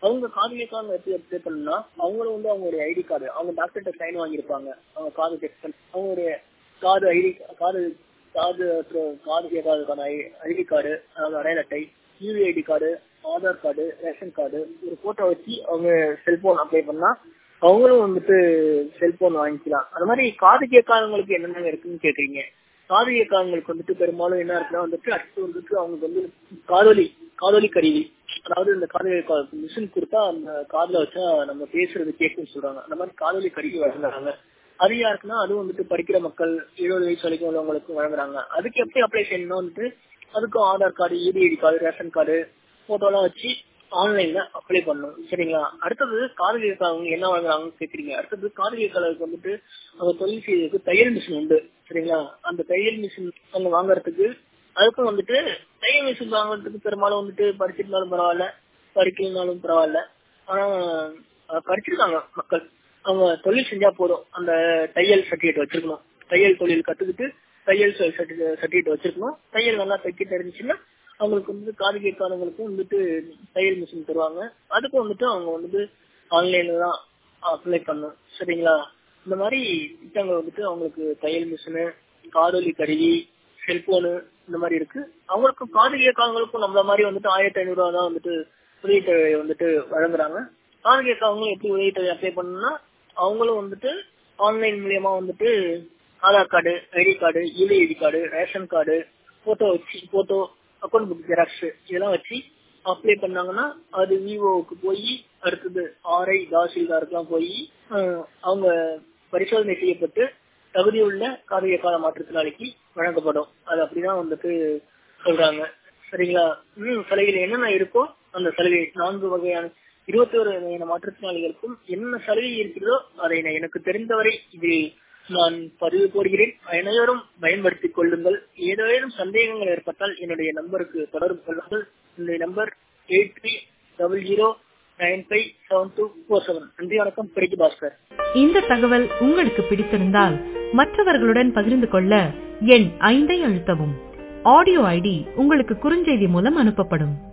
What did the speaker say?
அவங்க காது கேட்காம எப்படி அப்ளை பண்ணா அவங்களும் வந்து அவங்களுடைய ஐடி கார்டு அவங்க டாக்டர்கிட்ட சைன் வாங்கியிருப்பாங்க அவங்க காது செக் பண்ணி அவங்களுடைய காது ஐடி காது காது அப்புறம் காது கேட்காததுக்கான ஐடி கார்டு அதாவது அடையாள அட்டை U V ID card Aadhaar card ration card ஒரு போட்டோ வச்சு அவங்க செல்போன் அப்ளை பண்ணா அவங்களும் வந்துட்டு செல்போன் வாங்கிக்கலாம் அது மாதிரி காது கேட்காதவங்களுக்கு என்னென்ன இருக்குன்னு கேக்குறீங்க காது கேட்காதவங்களுக்கு வந்துட்டு பெரும்பாலும் என்ன இருக்குன்னா வந்துட்டு அடுத்து வந்துட்டு அவங்களுக்கு வந்து காதொலி காதொலி கருவி அதாவது இந்த காது மிஷின் கொடுத்தா அந்த காதுல வச்சா நம்ம பேசுறது கேட்கும்னு சொல்றாங்க அந்த மாதிரி காதொலி கருவி வழங்குறாங்க அது யாருக்குன்னா அது வந்துட்டு படிக்கிற மக்கள் இருபது வயசு வரைக்கும் உள்ளவங்களுக்கு வழங்குறாங்க அதுக்கு எப்படி அப்ளை செய்யணும்னா வந்துட்டு அதுக்கும் ஆதார் கார்டு இடிஐடி கார்டு ரேஷன் கார்டு போட்டோ எல்லாம் வச்சு ஆன்லைன்ல அப்ளை பண்ணணும் சரிங்களா அடுத்தது காது கேட்காதவங்க என்ன வாங்குறாங்கன்னு கேக்குறீங்க அடுத்தது காது கேட்காதவங்களுக்கு வந்துட்டு அவங்க தொழில் செய்யறதுக்கு தையல் மிஷின் உண்டு சரிங்களா அந்த தையல் மிஷின் அவங்க வாங்குறதுக்கு அதுக்கும் வந்துட்டு தையல் மிஷின் வாங்குறதுக்கு பெரும்பாலும் வந்துட்டு படிச்சிருந்தாலும் பரவாயில்ல படிக்கலனாலும் பரவாயில்ல ஆனா படிச்சிருக்காங்க மக்கள் அவங்க தொழில் செஞ்சா போதும் அந்த தையல் சர்டிபிகேட் வச்சிருக்கணும் தையல் தொழில் கத்துக்கிட்டு தையல் சர்டிபிகேட் வச்சிருக்கணும் தையல் நல்லா தைக்க தெரிஞ்சுச்சுன்னா அவங்களுக்கு வந்து காது கேட்காதவங்களுக்கும் வந்துட்டு தையல் மிஷின் தருவாங்க அதுக்கும் வந்துட்டு அவங்க வந்துட்டு ஆன்லைன்ல தான் அப்ளை பண்ணும் சரிங்களா இந்த மாதிரி திட்டங்கள் வந்துட்டு அவங்களுக்கு தையல் மிஷினு காதொலி கருவி செல்போனு இந்த மாதிரி இருக்கு அவங்களுக்கும் காது கேட்காதவங்களுக்கும் நம்மள மாதிரி வந்துட்டு ஆயிரத்தி ஐநூறு ரூபா தான் வந்துட்டு உதவித்தொகை வந்துட்டு வழங்குறாங்க காது கேட்காதவங்களும் எப்படி உதவித்தொகை அப்ளை பண்ணணும்னா அவங்களும் வந்துட்டு ஆன்லைன் மூலியமா வந்துட்டு Aadhaar card ID card U A ID card ration card photo வச்சு போட்டோ அக்கௌண்ட் புக் ஜெராக்ஸ் இதெல்லாம் வச்சு அப்ளை பண்ணாங்கன்னா அது விவோவுக்கு போய் அடுத்தது ஆர்ஐ தாசில்தாருக்குலாம் போய் அவங்க பரிசோதனை செய்யப்பட்டு தகுதியுள்ள காவிய கால மாற்றுத்திறனாளிக்கு வழங்கப்படும் அது அப்படிதான் வந்துட்டு சொல்றாங்க சரிங்களா இன்னும் சலுகையில் என்னென்ன இருக்கோ அந்த சலுகை நான்கு வகையான இருபத்தி ஒரு வகையான மாற்றுத்திறனாளிகளுக்கும் என்ன சலுகை இருக்கிறதோ அதை எனக்கு தெரிந்தவரை இது நான் பதிவு போடுகிறேன் அனைவரும் பயன்படுத்திக் கொள்ளுங்கள் ஏதேனும் சந்தேகங்கள் ஏற்பட்டால் என்னுடைய நம்பருக்கு தொடர்பு கொள்ளுங்கள் என்னுடைய number eight three double zero nine five seven two four seven நன்றி வணக்கம் பிரிக்கு பாஸ்கர் இந்த தகவல் உங்களுக்கு பிடித்திருந்தால் மற்றவர்களுடன் பகிர்ந்து கொள்ள எண் ஐந்தை அழுத்தவும் ஆடியோ ஐடி உங்களுக்கு குறுஞ்செய்தி மூலம் அனுப்பப்படும்